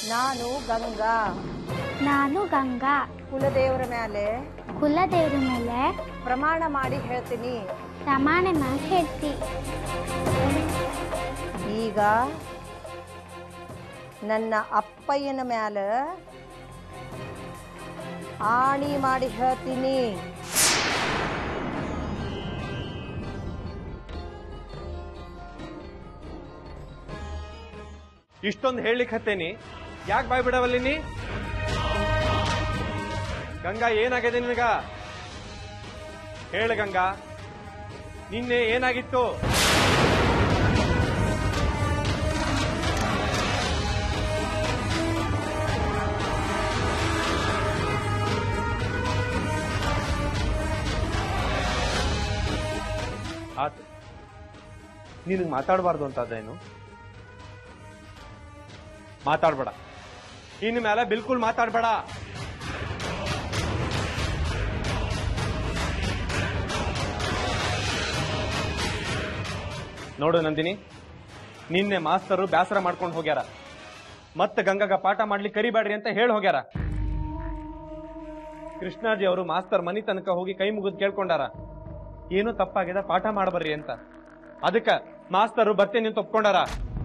ನಾನು ಗಂಗಾ ನಾನು ಗಂಗಾ ಕುಲದೇವರ ಮೇಲೆ ಕುಲದೇವ್ರ ಮೇಲೆ ಪ್ರಮಾಣ ಮಾಡಿ ಹೇಳ್ತೀನಿ ಪ್ರಮಾಣ ಮಾಡಿ ಹೇಳ್ತಿ ಈಗ ನನ್ನ ಅಪ್ಪಯ್ಯನ ಮ್ಯಾಲ ಆಣಿ ಮಾಡಿ ಹೇಳ್ತೀನಿ ಇಷ್ಟೊಂದು ಹೇಳಲಿಕ್ಕೆ ಹತ್ತೇನಿ ಯಾಕೆ ಬಾಯ್ ಬಿಡವಲ್ಲಿ ನೀ ಗಂಗಾ ಏನಾಗಿದೆ ನಿನಗ ಹೇಳ ಗಂಗಾ ನಿನ್ನೆ ಏನಾಗಿತ್ತು ಆತು ನಿನಗೆ ಮಾತಾಡಬಾರ್ದು ಅಂತ ಅದೇನು ಮಾತಾಡ್ಬೇಡ ಇನ್ನು ಮೇಲೆ ಬಿಲ್ಕುಲ್ ಮಾತಾಡ್ಬೇಡ ನೋಡು ನಂದಿನಿ ನಿನ್ನೆ ಮಾಸ್ತರು ಬೇಸರ ಮಾಡ್ಕೊಂಡು ಹೋಗ್ಯಾರ ಮತ್ತೆ ಗಂಗಾಗ ಪಾಠ ಮಾಡ್ಲಿಕ್ಕೆ ಕರಿಬೇಡ್ರಿ ಅಂತ ಹೇಳಿ ಹೋಗ್ಯಾರ ಕೃಷ್ಣಾಜಿ ಅವರು ಮಾಸ್ತರ್ ಮನಿ ತನಕ ಹೋಗಿ ಕೈ ಮುಗಿದು ಕೇಳ್ಕೊಂಡಾರ ಏನೋ ತಪ್ಪಾಗಿದೆ ಪಾಠ ಮಾಡಬರ್ರಿ ಅಂತ ಅದಕ್ಕ ಮಾಸ್ತರು ಬರ್ತೇನೆ ಅಂತ ಒಪ್ಕೊಂಡಾರ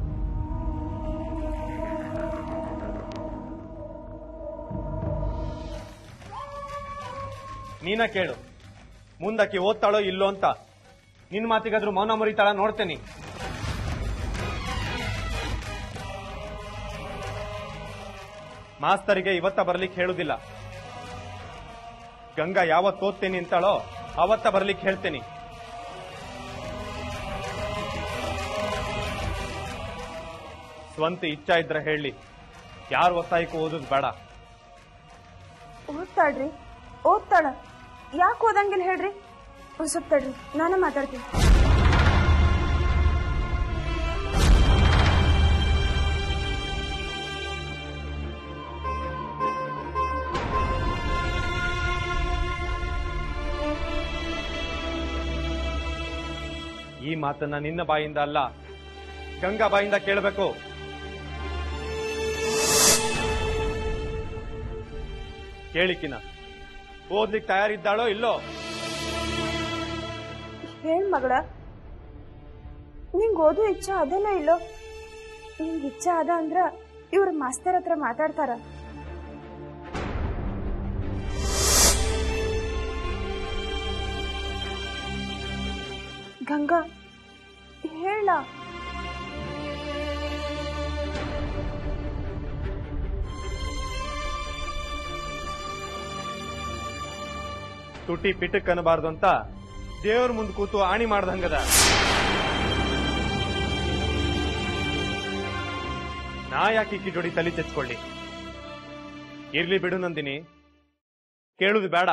ನೀನ ಕೇಳು ಮುಂದಕ್ಕೆ ಓದ್ತಾಳೋ ಇಲ್ಲೋ ಅಂತ ನಿನ್ ಮಾತಿಗಾದ್ರೂ ಮೌನ ಮುರಿತಾಳ ನೋಡ್ತೇನೆ ಮಾಸ್ತರಿಗೆ ಇವತ್ತ ಬರ್ಲಿಕ್ಕೆ ಹೇಳುದಿಲ್ಲ ಗಂಗಾ ಯಾವತ್ತು ಓದ್ತೇನೆ ಅಂತಾಳೋ ಅವತ್ತ ಬರ್ಲಿಕ್ಕೆ ಹೇಳ್ತೇನೆ ಸ್ವಂತ ಇಚ್ಛಾ ಇದ್ರೆ ಹೇಳಿ ಯಾರು ಒತ್ತಾಯಕ್ಕೂ ಓದೋದು ಬೇಡ ಓದ್ತಾಳ್ರಿ ಓದ್ತಾಳ ಯಾಕೆ ಓದಂಗಿಲ್ಲ ಹೇಳ್ರಿ ಒಂದ್ ಸ್ವಲ್ಪ ತಡ್ರಿ ನಾನು ಮಾತಾಡ್ತೀನಿ ಈ ಮಾತನ್ನ ನಿನ್ನ ಬಾಯಿಂದ ಅಲ್ಲ ಗಂಗಾ ಬಾಯಿಂದ ಕೇಳಬೇಕು ಕೇಳಿಕಿನ ಓದ್ಲಿಕ್ಕೆ ತಯಾರಿದ್ದಾಳೋ ಇಲ್ಲೋ ಹೇಳ್ ಮಗಳ ನಿಂಗ್ ಓದೋ ಇಚ್ಛಾ ಅದೇನ ಇಲ್ಲೋ ನಿಂಗ್ ಇಚ್ಛಾ ಅದ ಅಂದ್ರ ಇವ್ರ ಮಾಸ್ತರ್ ಹತ್ರ ಮಾತಾಡ್ತಾರ ಗಂಗಾ ಹೇಳ ತುಟಿ ಪಿಟಕ್ ಅನ್ನಬಾರ್ದು ಅಂತ ದೇವ್ರ ಮುಂದ್ ಕೂತು ಆಣಿ ಮಾಡ್ದಂಗದ ನಾ ಯಾಕೆ ಈಕಿ ಜೋಡಿ ತಲೆ ತೆಚ್ಕೊಳ್ಳಿ ಇರ್ಲಿ ಬಿಡು ನಂದಿನಿ ಕೇಳುದು ಬೇಡ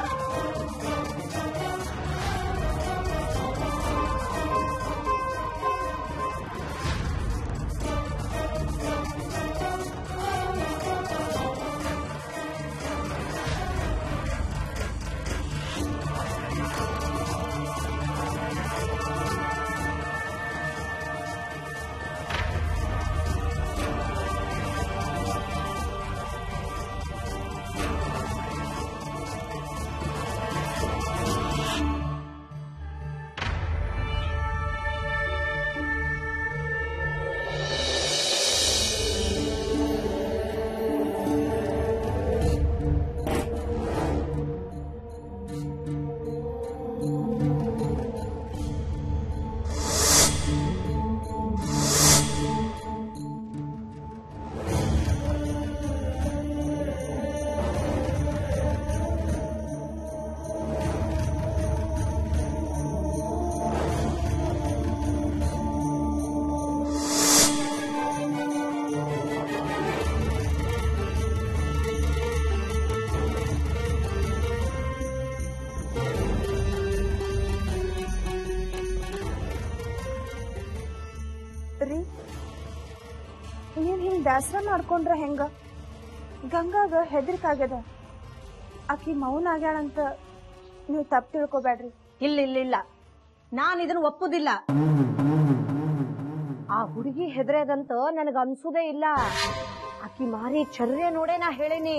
ರೀ ನೀವ್ ಹಿಂಗ್ ಬ್ಯಾಸರ ಮಾಡ್ಕೊಂಡ್ರ ಹೆಂಗ ಗಂಗಾಗ ಹೆದರಿಕಾಗ್ಯದ ಆಕಿ ಮೌನ ಆಗ್ಯಾಳಂತ ನೀವು ತಪ್ಪು ತಿಳ್ಕೊಬೇಡ್ರಿ ಇಲ್ಲ ಇಲ್ಲ ಇಲ್ಲ ನಾನು ಇದನ್ನ ಒಪ್ಪುದಿಲ್ಲ ಆ ಹುಡುಗಿ ಹೆದರೇದಂತ ನನಗ ಅನ್ಸುದೇ ಇಲ್ಲ ಆಕಿ ಮಾರಿ ಚರ್ರೆ ನೋಡೇ ನಾ ಹೇಳೇನಿ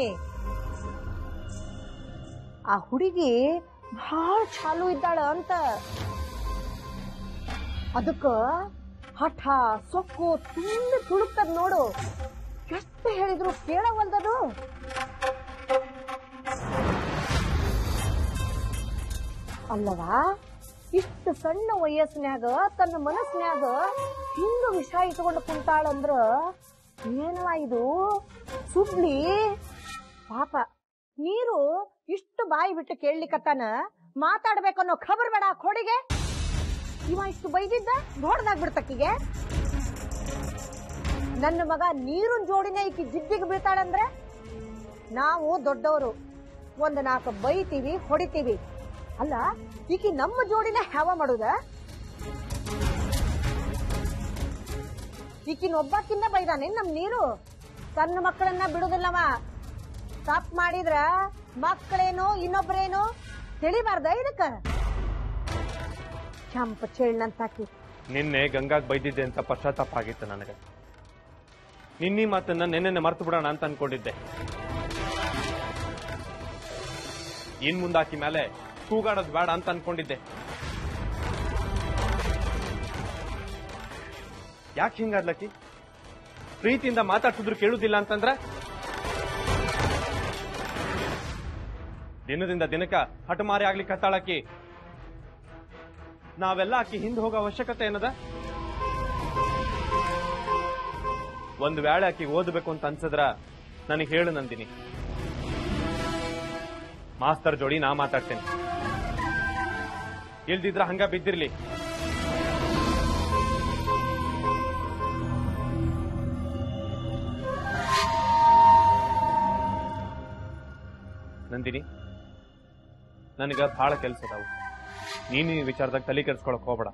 ಆ ಹುಡುಗಿ ಭಾಳ ಚಾಲು ಇದ್ದಾಳ ಅಂತ ಅದಕ್ಕ ಹಠ ಸೊಕ್ಕು ತುಂಬ ತುಳುಕ್ತದ ನೋಡು ಎಷ್ಟು ಹೇಳಿದ್ರು ಕೇಳವಲ್ದದು ಅಲ್ಲವಾ ಇಷ್ಟು ಸಣ್ಣ ವಯಸ್ಸಿನ್ಯಾಗ ತನ್ನ ಮನಸ್ಸಿನ್ಯಾಗ ಹಿಂಗ ವಿಷ ಇಟ್ಕೊಂಡು ಕುಂತಾಳಂದ್ರ ಏನವ ಇದು ಸುಬ್ಲಿ ಪಾಪ ನೀರು ಇಷ್ಟು ಬಾಯಿ ಬಿಟ್ಟು ಕೇಳಲಿಕ್ಕತ್ತಾನ ಮಾತಾಡ್ಬೇಕನ್ನೋ ಖಬರ್ ಬೇಡ ಆ ಕೋಡಿಗೆ ಇವ ಇಷ್ಟು ಬೈದಿದ್ದ ದೊಡ್ಡದಾಗ್ಬಿಡ್ತಕ್ಕಿಗೆ ನನ್ನ ಮಗ ನೀರಿನ ಜೋಡಿನೇ ಈಕಿ ಜಿದ್ದಿಗೆ ಬೀಳ್ತಾಳಂದ್ರೆ ನಾವು ದೊಡ್ಡವರು ಒಂದು ನಾಲ್ಕು ಬೈತೀವಿ ಹೊಡಿತೀವಿ ಅಲ್ಲ ಈಕಿ ನಮ್ಮ ಜೋಡಿನ ಹ್ಯಾವ ಮಾಡುದ ಈಕಿನ ಒಬ್ಬಕ್ಕಿಂತ ಬೈದಾನೆ ನಮ್ ನೀರು ತನ್ನ ಮಕ್ಕಳನ್ನ ಬಿಡುದಿಲ್ಲವ ತಪ್ಪು ಮಾಡಿದ್ರ ಮಕ್ಕಳೇನು ಇನ್ನೊಬ್ರೇನು ತಿಳಿಬಾರ್ದ ಇದಕ್ಕ ಚಂಪ ಚೆಳ್ಳಂತಾಕಿ ನಿನ್ನೆ ಗಂಗಾಗ್ ಬೈದಿದ್ದೆ ಅಂತ ಪಶ್ಚಾತ್ತಾಪ ಆಗಿತ್ತು ನನಗೆ ನಿನ್ನಿ ಮಾತನ್ನ ನೆನ್ನೆ ಮರ್ತು ಬಿಡೋಣ ಅಂತ ಅನ್ಕೊಂಡಿದ್ದೆ ಇನ್ ಮುಂದಾಕಿ ಮೇಲೆ ಕೂಗಾಡೋದ್ ಬೇಡ ಅಂತ ಅನ್ಕೊಂಡಿದ್ದೆ ಯಾಕೆ ಹಿಂಗಾದ್ಲಕ್ಕಿ ಪ್ರೀತಿಯಿಂದ ಮಾತಾಡ್ಸಿದ್ರು ಕೇಳುದಿಲ್ಲ ಅಂತಂದ್ರ ದಿನದಿಂದ ದಿನಕ್ಕ ಹಠಮಾರಿ ಆಗ್ಲಿಕ್ಕೆ ಹತ್ತಾಳಕ್ಕಿ ನಾವೆಲ್ಲ ಆಕಿ ಹಿಂದೆ ಹೋಗೋ ಅವಶ್ಯಕತೆ ಏನದ ಒಂದ್ ವೇಳೆ ಆಕಿ ಓದಬೇಕು ಅಂತ ಅನ್ಸದ್ರ ನನಗೆ ಹೇಳು ನಂದಿನಿ ಮಾಸ್ತರ್ ಜೋಡಿ ನಾ ಮಾತಾಡ್ತೇನೆ ಇಲ್ದಿದ್ರ ಹಂಗ ಬಿದ್ದಿರ್ಲಿ ನಂದಿನಿ ನನಗ ಬಹಳ ಕೆಲ್ಸ ಅದಾವು ನೀನು ಈ ವಿಚಾರದಾಗ ತಲೆ ಕೆಡ್ಸ್ಕೊಳಕ್ ಹೋಗ್ಬೇಡ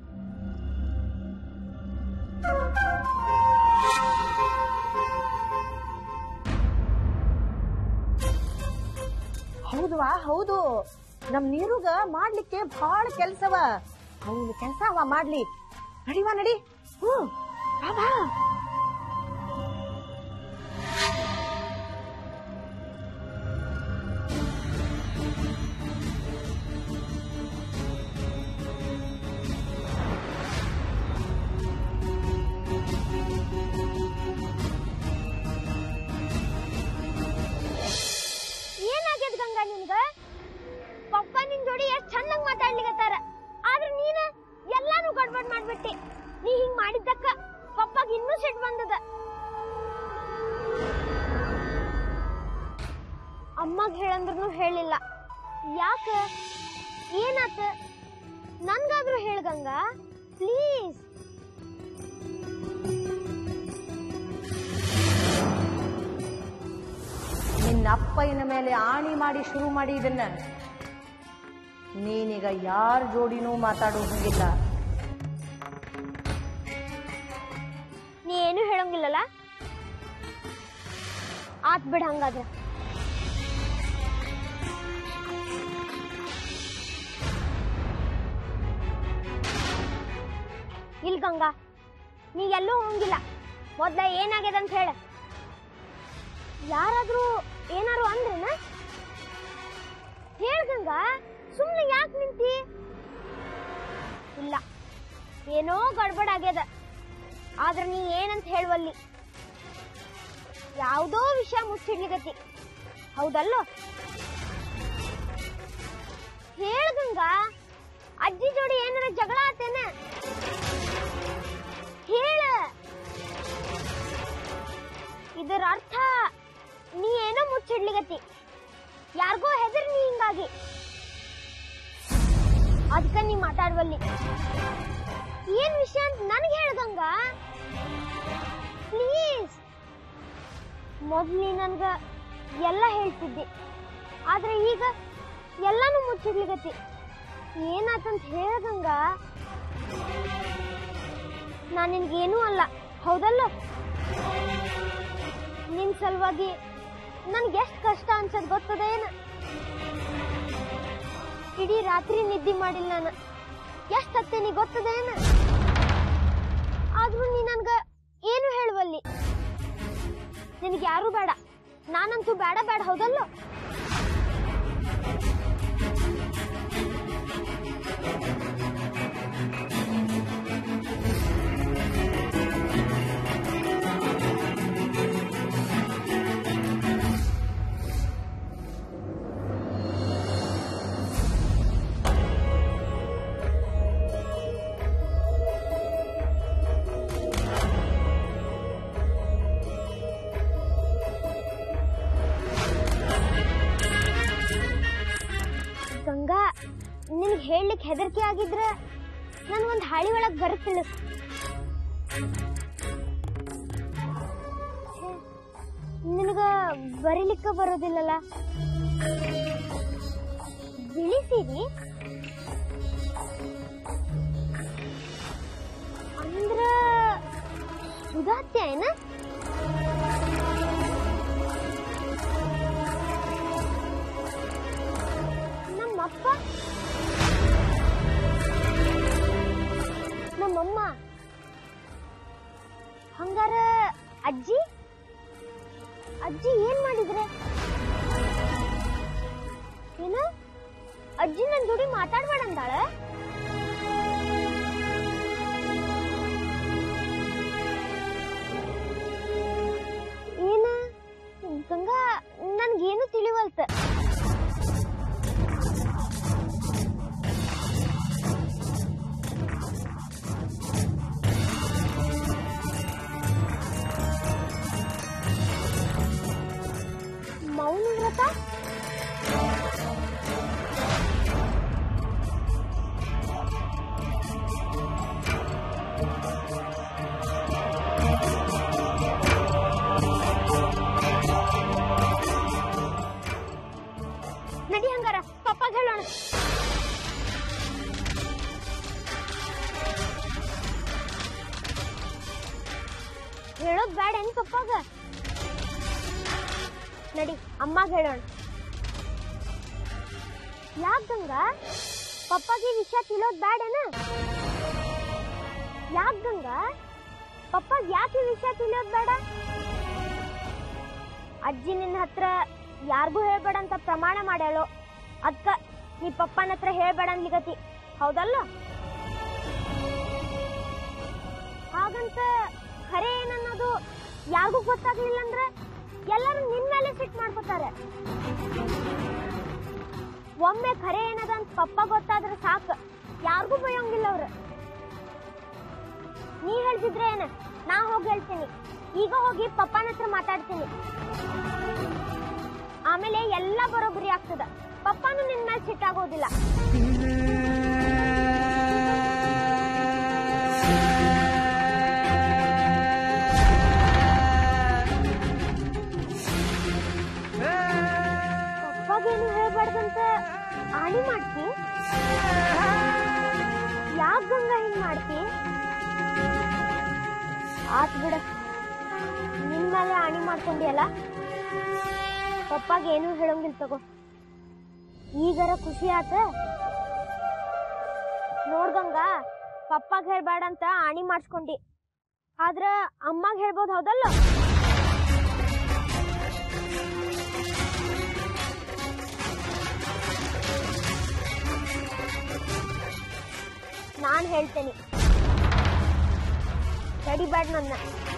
ಹೌದವಾ ಹೌದು ನಮ್ ನೀರುಗ ಮಾಡ್ಲಿಕ್ಕೆ ಬಹಳ ಕೆಲ್ಸವ ಅವನು ಕೆಲ್ಸ ಅವ ಮಾಡ್ಲಿ ನಡಿವಾ ನಡಿ ಹ್ಮ್ ಬಾ ಬಾ ಏನಾಗ್ಯದ ಗಂಗಾ ನಿನ್ಗ ಪಪ್ಪ ನಿನ್ ಜೋಡಿ ಎಷ್ಟ್ ಚಂದಂಗ್ ಮಾತಾಡ್ಲಿಕತ್ತಾರ ಆದ್ರೆ ನೀನ ಎಲ್ಲಾನು ಗಡ್ಬಡ್ ಮಾಡ್ಬಿಟ್ಟಿ ನೀ ಹಿಂಗ್ ಮಾಡಿದ್ದಕ್ಕ ಪಪ್ಪಗ್ ಇನ್ನೂ ಸಿಟ್ ಬಂದದ ಅಮ್ಮಗ್ ಹೇಳಂದ್ರೂ ಹೇಳಿಲ್ಲ ಯಾಕ ಏನಾತ ನನ್ಗಾದ್ರೂ ಹೇಳ ಗಂಗಾ ಪ್ಲೀಸ್ ನಿನ್ನ ಅಪ್ಪಯ್ಯನ ಮೇಲೆ ಆಣಿ ಮಾಡಿ ಶುರು ಮಾಡಿ ಇದನ್ನ ನೀನೀಗ ಯಾರ ಜೋಡಿನೂ ಮಾತಾಡೋ ಹಂಗಿಲ್ಲ ನೀ ಏನು ಹೇಳಂಗಿಲ್ಲಲ್ಲ ಆತ್ ಬಿಡ ಹಂಗಾದ್ರೆ ಇಲ್ ಗಂಗಾ ನೀ ಎಲ್ಲೂ ಹೋಗಿಲ್ಲ ಮೊದ್ಲ ಏನಾಗ್ಯದ ಅಂತ ಹೇಳ ಯಾರಾದ್ರೂ ಏನಾರು ಅಂದ್ರೇನ ಹೇಳ್ ಗಂಗಾ ಸುಮ್ನೆ ಯಾಕೆ ನಿಂತಿ ಇಲ್ಲ ಏನೋ ಗಡ್ಬಡ್ ಆಗ್ಯದ ಆದ್ರೆ ನೀ ಏನಂತ ಹೇಳುವಲ್ಲಿ ಯಾವುದೋ ವಿಷಯ ಮುಚ್ಚಿಡ್ಲಿಕತಿ ಹೌದಲ್ಲೋ ಹೇಳ್ಗಂಗ ಅಜ್ಜಿ ಜೋಡಿ ಏನಾರ ಜಗಳ ಆತೇನ ಹೇಳ ಇದರ ಅರ್ಥ ನೀ ಏನೋ ಮುಚ್ಚಿಡ್ಲಿಕತಿ ಯಾರಿಗೋ ಹೆದರ್ ನೀ ಹಿಂಗಾಗಿ ಅದಕ್ಕ ನೀ ಮಾತಾಡುವಲ್ಲಿ ಏನ್ ವಿಷಯ ಅಂತ ನನಗೆ ಹೇಳ್ದಂಗ ಪ್ಲೀಸ್ ಮೊದ್ಲು ನೀ ನನ್ಗ ಎಲ್ಲ ಹೇಳ್ತಿದ್ದಿ ಆದ್ರೆ ಈಗ ಎಲ್ಲಾನು ಮುಚ್ಚಿಡ್ಲಿಕತ್ತಿ ಏನಾತಂತ ಹೇಳ್ದಂಗ ನಾನ್ ನಿನ್ಗೇನೂ ಅಲ್ಲ ಹೌದಲ್ಲ ನಿನ್ ಸಲುವಾಗಿ ನನ್ಗೆ ಎಷ್ಟು ಕಷ್ಟ ಅನ್ಸದ್ ಗೊತ್ತದೇನ ಇಡೀ ರಾತ್ರಿ ನಿದ್ದೆ ಮಾಡಿಲ್ಲ ನಾನು ಎಷ್ಟು ಹತ್ತೇನಿ ಗೊತ್ತದೇನ ಆದ್ರೂ ನೀ ನನ್ಗ ಏನು ಹೇಳುವಲ್ಲಿ ನಿನಗೆ ಯಾರು ಬೇಡ ನಾನಂತೂ ಬೇಡ ಬೇಡ ಹೌದಲ್ಲ ಗಂಗಾ ನಿನಗೆ ಹೇಳಲಿಕ್ಕೆ ಹೆದರಿಕೆ ಆಗಿದ್ರೆ ನಾನು ಒಂದು ಹಾಳಿ ಒಳಗೆ ಬರ ತಿಳಿಸ್ ನಿನಗ ಬರೀಲಿಕ್ಕ ಬರೋದಿಲ್ಲಲ್ಲ ಬಿಳಿಸಿರಿ ಅಂದ್ರ ಉದಾತ್ಯ ಏನ ನಮ್ಮಪ್ಪ ನಮ್ಮಮ್ಮ ಹಂಗಾರ ಅಜ್ಜಿ ಅಜ್ಜಿ ಏನ್ ಮಾಡಿದ್ರೆ ಏನ ಅಜ್ಜಿ ನನ್ ಜೋಡಿ ಮಾತಾಡ್ಬೇಡ ಅಂದಾಳ ಏನ ಗಂಗಾ ನನ್ಗೇನು ತಿಳಿವಲ್ತ ಮೌನ ವ್ರತ ನಡಿ ಹಂಗಾರ ಪಪ್ಪಾಗ ಹೇಳೋಣ ಹೇಳೋದ್ ಬೇಡ ಏನ್ ಪಪ್ಪಾಗ ನಡಿ ಅಮ್ಮಾಗ ಹೇಳೋಣ ಯಾಕ್ ಗಂಗಾ ಪಪ್ಪಾಗೆ ಈ ವಿಷಯ ತಿಳಿಯೋದ್ ಬೇಡನ ಯಾಕ್ ಗಂಗಾ ಪಪ್ಪಾಗ ಯಾಕೆ ಈ ವಿಷಯ ತಿಳಿಯೋದ್ ಬೇಡ ಅಜ್ಜಿ ನಿನ್ನ ಹತ್ರ ಯಾರಿಗೂ ಹೇಳ್ಬೇಡ ಅಂತ ಪ್ರಮಾಣ ಮಾಡ್ಯಾಳೋ ಅದ್ಕ ನೀ ಪಪ್ಪನ ಹತ್ರ ಹೇಳ್ಬೇಡ ಅನ್ಲಿಗತಿ ಹೌದಲ್ಲ ಹಾಗಂತ ಖರೆ ಏನನ್ನೋದು ಯಾರಿಗೂ ಗೊತ್ತಾಗ್ಲಿಲ್ಲ ಅಂದ್ರೆ ಎಲ್ಲರೂ ನಿನ್ ಮೇಲೆ ಸಿಟ್ ಮಾಡ್ಕೋತಾರೆ ಒಮ್ಮೆ ಖರೆ ಏನದ ಅಂತ ಪಪ್ಪ ಗೊತ್ತಾದ್ರೆ ಸಾಕು ಯಾರಿಗೂ ಬೈಯಂಗಿಲ್ಲ ಅವ್ರು ನೀ ಹೇಳ್ತಿದ್ರೆ ಏನ ನಾ ಹೋಗಿ ಹೇಳ್ತೀನಿ ಈಗ ಹೋಗಿ ಪಪ್ಪನ ಹತ್ರ ಮಾತಾಡ್ತೀನಿ ಆಮೇಲೆ ಎಲ್ಲ ಬರೋಬ್ಬರಿ ಆಗ್ತದ ಪಪ್ಪನು ನಿನ್ ಮೇಲೆ ಸಿಟ್ಟಾಗೋದಿಲ್ಲ ಪಪ್ಪಗೇನು ಹೇಳ್ಬಾರ್ದಂತ ಆಣಿ ಮಾಡ್ತಿ ಯಾಕ ಗಂಗಾ ಹಿಂಗ್ ಮಾಡ್ತಿ ಆತ್ ಬಿಡ ನಿನ್ ಮೇಲೆ ಆಣಿ ಮಾಡ್ಕೊಂಡಿಯಲ್ಲ ಪಪ್ಪಾಗ ಏನು ಹೇಳಂಗಿಲ್ಲ ತಗೋ ಈಗರ ಖುಷಿ ಆತ ನೋಡ್ಗಂಗ ಪಪ್ಪಾಗ ಹೇಳ್ಬೇಡ ಅಂತ ಆಣಿ ಮಾಡಿಸ್ಕೊಂಡಿ ಆದ್ರ ಅಮ್ಮಾಗ ಹೇಳ್ಬೋದು ಹೌದಲ್ಲ ನಾನ್ ಹೇಳ್ತೇನೆ ತಡಿಬೇಡ ನನ್ನ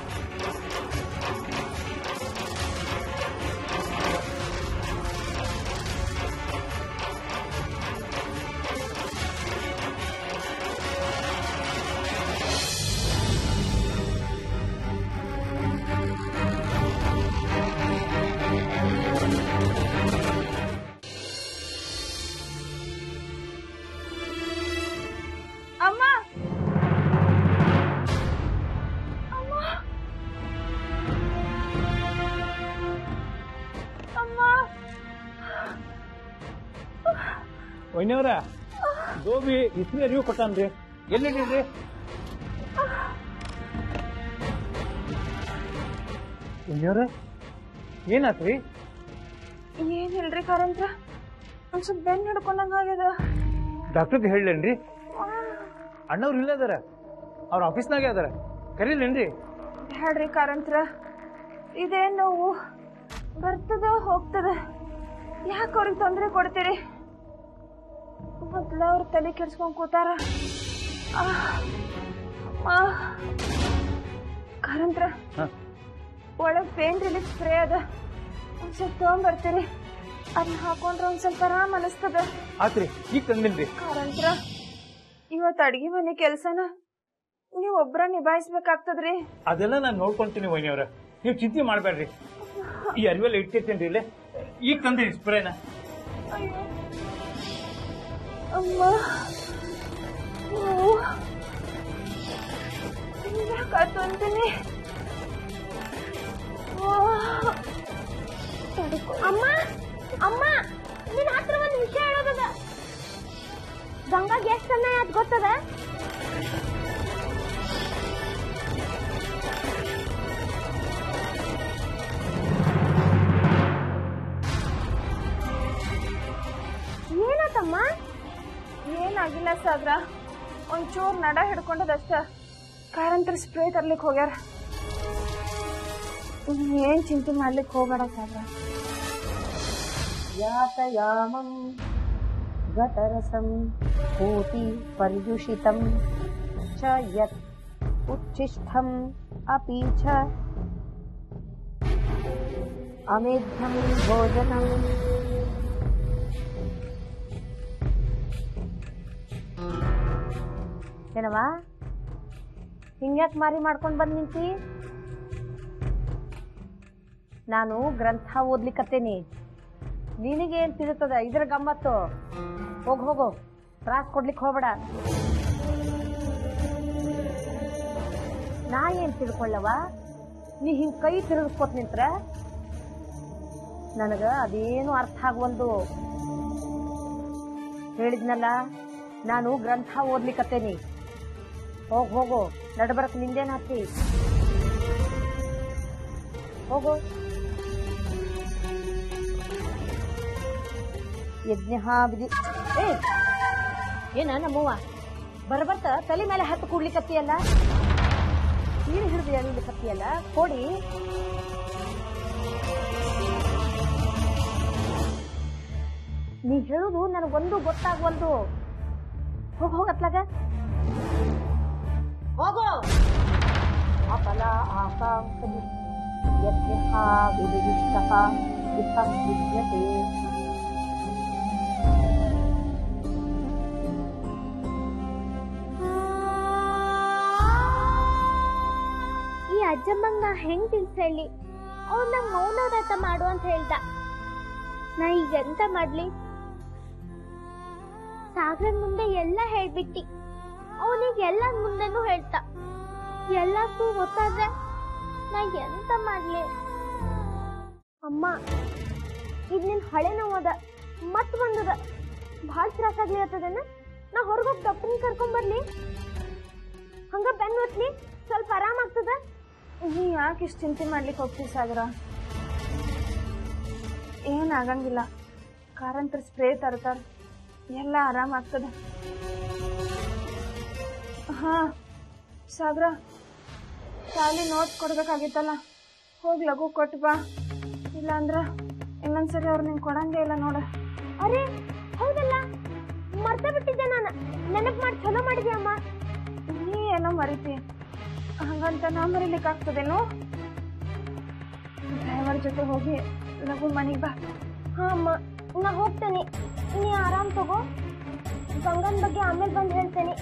ಅಮ್ಮ ಅಮ್ಮ ವೈನವ್ರ ಗೋಬಿ ಇಸ್ರಿ ಅರಿವು ಕೊಟ್ಟಾನ್ರಿ ಎಲ್ಲಿಡ್ರಿ ವೈನವ್ರ ಏನಾತ್ರಿ ಏನಿಲ್ರಿ ಕಾರಂತ್ರ ಒಂದ್ ಸ್ವಲ್ಪ ಬೆನ್ ಹಿಡ್ಕೊಂಡಂಗ ಆಗ್ಯದ ಡಾಕ್ಟರ್ಗೆ ಹೇಳೇನ್ರಿ ಅಣ್ಣವ್ರು ಇಲ್ಲ ಅದಾರ ಅವ್ರ ಆಫೀಸ್ನಾಗೆ ಅದಾರ ಕರೀಲೇನ್ರಿ ಹೇಳ್ರಿ ಕಾರಂತ್ರ ಇದೇ ನೋವು ಬರ್ತದ ಹೋಗ್ತದ ಯಾಕೆ ಅವ್ರಿಗೆ ತೊಂದರೆ ಕೊಡ್ತೀರಿ ಮೊದ್ಲ ಅವ್ರ ತಲೆ ಕೆಡ್ಸ್ಕೊಂಡ್ ಕೂತಾರ ಕಾರಂತ್ರ ಹಾ. ಒಳಗ್ ಪೇನ್ ರಿಲೀಫ್ ಸ್ಪ್ರೇ ಅದ ಒಂದ್ ಸ್ವಲ್ಪ ತಗೊಂಡ್ಬರ್ತೀರಿ ಅದನ್ನ ಹಾಕೊಂಡ್ರೆ ಒಂದ್ ಸ್ವಲ್ಪ ಆರಾಮ್ ಅನಿಸ್ತದ ಆತ್ರಿ ಈಗ ತಂದಿನ್ರಿ ಕಾರಂತ್ರ ಇವತ್ತು ಅಡ್ಗೆ ಮನೆ ಕೆಲ್ಸನ ನೀವ್ ಒಬ್ರ ನಿಭಾಯಿಸ್ಬೇಕಾಗ್ತದ್ರಿ ಅದೆಲ್ಲ ನಾನು ನೋಡ್ಕೊಂತೀನಿ ವೈನಿಯವ್ರ ನೀವು ಚಿಂತೆ ಮಾಡಬೇಡ್ರಿ ಈ ಅರಿವೆಲ್ಲ ಇಟ್ಟಿರ್ತೀನಿ ಇಲ್ಲೇ ಈಗ ತಂದಿರಿ ಸ್ಪ್ರೇನ ಅಯ್ಯೋ ಅಮ್ಮ ನೋವು ಯಾಕಾತು ಅಂತೀನಿ ಅಮ್ಮ ಅಮ್ಮ ನಿನ್ ಹತ್ರ ಒಂದು ವಿಷಯ ಹೇಳೋದದ ಗಂಗಾಗ್ ಎಷ್ಟ್ ಸಮಯ ಅದ್ ಗೊತ್ತದ ಏನಾತಮ್ಮ ಏನಾಗಿಲ್ಲ ಸಾಗ್ರ ಒಂಚೂರ್ ನಡ ಹಿಡ್ಕೊಂಡದಷ್ಟ ಕಾರಂತರ ಸ್ಪ್ರೇ ತರ್ಲಿಕ್ ಹೋಗ್ಯಾರ ನೀನ್ ಏನ್ ಚಿಂತೆ ಮಾಡ್ಲಿಕ್ ಹೋಗ್ಬೇಡ ಸಾಗ್ರ ಯಾತಯಾಮಂ ಗತರಸಂ ಕೋಟಿ ಪರ್ಯುಷಿತಂ ಚ ಯತ್ ಉಚ್ಛಿಷ್ಟಂ ಅಪಿ ಚ ಅಮೇಧ್ಯಂ ಭೋಜನಂ ಏನವ ಹಿಂಗ್ಯಾಕ್ ಮಾರಿ ಮಾಡ್ಕೊಂಡ್ ಬಂದ್ ನಿಂತಿ ನಾನು ಗ್ರಂಥ ಓದ್ಲಿಕತ್ತೇನಿ ನಿನಗೇನ್ ತಿಳಿತದ ಇದ್ರ ಗಮ್ಮತ್ತು ಹೋಗ್ ಹೋಗು ತ್ರಾಸ್ ಕೊಡ್ಲಿಕ್ ಹೋಗ್ಬೇಡ ನಾ ಏನ್ ತಿಳ್ಕೊಳ್ಳವ ನೀ ಹಿಂಗ್ ಕೈ ತಿರುಗಿಸ್ಕೊತ್ ನಿಂತ್ರ ನನಗ ಅದೇನು ಅರ್ಥ ಆಗವಲ್ದು ಹೇಳಿದ್ನಲ್ಲ ನಾನು ಗ್ರಂಥ ಓದ್ಲಿಕತ್ತೇನಿ ಹೋಗ್ ಹೋಗು ನಡ್ಬರಕ್ ನಿಂದೇನ್ ಹತ್ತಿ ಹೋಗು ಯಜ್ಞ ವಿಧಿ ಏ ಏನ ನಮ್ಮವ್ವ ಬರ್ಬರ್ತ ತಲೆ ಮೇಲೆ ಹತ್ತು ಕೂಡ್ಲಿಕತ್ತಿಯಲ್ಲ ನೀರು ಹಿಡಿದು ಎಳಿಲಿಕತ್ತಿಯಲ್ಲ ಕೊಡಿ ನೀ ಹೇಳುದು ನನಗೊಂದು ಗೊತ್ತಾಗ್ವಲ್ದು ಹೋಗ್ ಹೋಗತ್ಲಾಗ ಹೋಗು ಅಫಲ ಆಕಾಂಕ್ಷಿ ಯಜ್ಞ ವಿಧಿಷ್ಟ ಇತ್ತಂ ವಿದ್ಯತೆ ಈ ಅಜ್ಜಮ್ಮಂಗ್ ನಾ ಹೆಂಗ್ ತಿಳ್ಸ್ ಹೇಳಿ ಅವ್ನ ನಂಗ್ ಮೌನ ವ್ರತ ಮಾಡು ಅಂತ ಹೇಳ್ದ ನಾ ಈಗ ಎಂತ ಮಾಡ್ಲಿ ಸಾಗರನ್ ಮುಂದೆ ಎಲ್ಲ ಹೇಳ್ಬಿಟ್ಟಿ ಅವನಿಗೆ ಎಲ್ಲ ಮುಂದೆನೂ ಹೇಳ್ತಾ ಎಲ್ಲಕ್ಕೂ ಗೊತ್ತಾದ್ರೆ ನಾ ಎಂತ ಮಾಡ್ಲಿ ಅಮ್ಮ ಇದು ನಿನ್ ಹಳೆ ನೋವದ ಮತ್ ಬಂದದ ಭಾಳ ತ್ರಾಸ ಆಗ್ಲಿರ್ತದನ ನಾ ಹೊರಗೋಗಿ ಡಾಕ್ಟರ್ನ ಕರ್ಕೊಂಡ್ ಬರ್ಲಿ ಹಂಗ ಬೆನ್ ಒತ್ಲಿ ಸ್ವಲ್ಪ ಆರಾಮ್ ಆಗ್ತದ ನೀ ಯಾಕೆ ಇಷ್ಟು ಚಿಂತೆ ಮಾಡ್ಲಿಕ್ಕೆ ಹೋಗ್ತೀವಿ ಸಾಗರ ಏನ್ ಆಗಂಗಿಲ್ಲ ಕಾರಂತರ ಸ್ಪ್ರೇ ತರ್ತಾರ ಎಲ್ಲ ಆರಾಮ್ ಆಗ್ತದ ಹಾ ಸಾಗರ ಶಾಲೆ ನೋಟ್ಸ್ ಕೊಡ್ಬೇಕಾಗಿತ್ತಲ್ಲ ಹೋಗಿ ಲಘು ಕೊಟ್ಟು ಬಾ ಇಲ್ಲಾಂದ್ರ ಇನ್ನೊಂದ್ಸರಿ ಅವ್ರು ನಿಂಗೆ ಕೊಡಂಗೇ ಇಲ್ಲ ನೋಡ ಅರೆ ಹೌದಲ್ಲ ಮರ್ತ ಬಿಟ್ಟಿದ್ದೆ ನಾನು ನೆನಪು ಮಾಡಿ ಚಲೋ ಮಾಡಿದ್ಯಾ ಅಮ್ಮ ನೀ ಏನೋ ಮರಿತಿ ಹಂಗಂತ ನಾ ಮರಿಲಿಕ್ಕೆ ಆಗ್ತದೇನು ಡ್ರೈವರ್ ಜೊತೆ ಹೋಗಿ ಲಘು ಮನೆಗೆ ಬಾ ಹಾ ಅಮ್ಮ ನಾ ಹೋಗ್ತೇನೆ ನೀ ಆರಾಮ್ ತಗೋ ಗಂಗನ್ ಬಗ್ಗೆ ಆಮೇಲೆ ಬಂದು ಹೇಳ್ತೇನೆ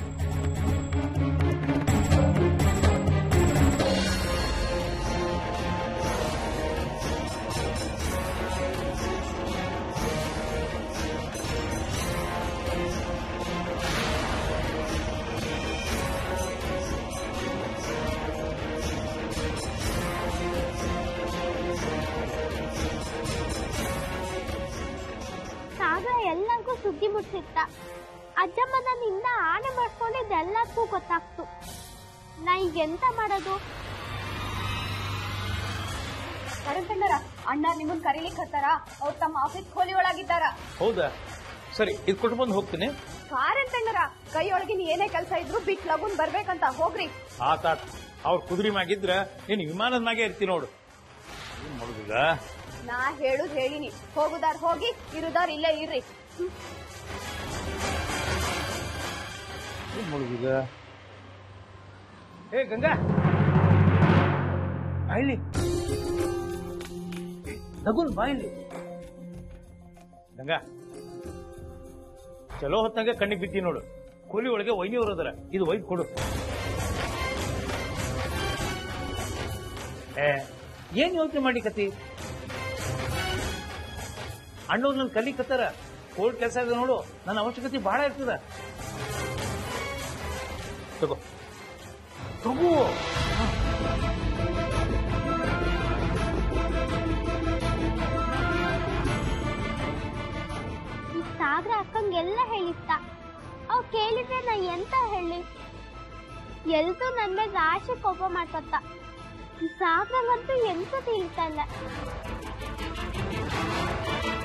ಸಾಗ ಎಲ್ಲರಿಗೂ ಸುದ್ದಿ ಮುಟ್ಸಿತ್ತ ಅಜ್ಜಮ್ಮ ನನ್ನಿಂದ ಆನೆ ಮಾಡ್ಕೊಂಡಿದ್ದು ಎಲ್ಲಕ್ಕೂ ಗೊತ್ತಾಗ್ತು ನಾ ಈಗ ಎಂತ ಮಾಡೋದು ಕರೆಂಟಣ್ಣರ ಅಣ್ಣ ನಿಮ್ಮನ್ ಕರೀಲಿಕ್ಕೆ ಹತ್ತಾರ ಅವ್ರು ತಮ್ಮ ಆಫೀಸ್ ಖೋಲಿ ಒಳಗಿದ್ದಾರ ಹೌದಾ ಸರಿ ಇದು ಕೊಟ್ಟು ಬಂದು ಹೋಗ್ತೀನಿ ಕಾರಂತಣ್ಣರ ಕೈಯೊಳಗಿನ ಏನೇ ಕೆಲಸ ಇದ್ರು ಬಿಟ್ ಲಗುನ್ ಬರ್ಬೇಕಂತ ಹೋಗ್ರಿ ಆತಾತ್ ಅವ್ರ ಕುದುರೆ ಮ್ಯಾಗಿದ್ರ ನೀನು ವಿಮಾನದ ಮ್ಯಾಗೆ ಇರ್ತಿ ನೋಡು ಏನ್ ಮಾಡುದೀಗ ನಾ ಹೇಳುದ್ ಹೇಳಿನಿ ಹೋಗುದಾರ್ ಹೋಗಿ ಇರುದಾರ್ ಇಲ್ಲೇ ಇರ್ರಿ ಏನ್ ಮಾಡುದೀಗ ಏ ಗಂಗಾ ಬಾಯ್ಲಿ ನಗುನ್ ಬಾಯ್ಲಿ ಗಂಗಾ ಚಲೋ ಹೊತ್ತಾಗ ಕಣ್ಣಿಗೆ ಬಿದ್ದಿ ನೋಡು ಕೂಲಿ ಒಳಗೆ ವೈನಿ ಅವರದರ ಇದು ಒಯ್ದು ಕೊಡು ಏ ಏನ್ ಯೋಚನೆ ಮಾಡಿಕತಿ ಅಣ್ಣವ್ರು ನನ್ ಕಲಿಕತ್ತಾರ ಕೋಲ್ಡ್ ಕೆಲಸ ಇದೆ ನೋಡು ನನ್ನ ಅವಶ್ಯಕತೆ ಬಹಳ ಇರ್ತದ ತಗೋ ತಗೋ ಈ ಸಾಗರ ಅಕ್ಕಂಗೆಲ್ಲ ಹೇಳಿತ್ತ ಅವ್ ಕೇಳಿದ್ರೆ ನಾ ಎಂತ ಹೇಳಿ ಎಲ್ದು ನನ್ ಮೇಲೆ ರಾಶಿ ಕೋಪ ಮಾಡ್ಕೊತ ಈ ಸಾಗರಂಗಂತೂ ಎಂತ ತಿಳಿತಾ ಇಲ್ಲ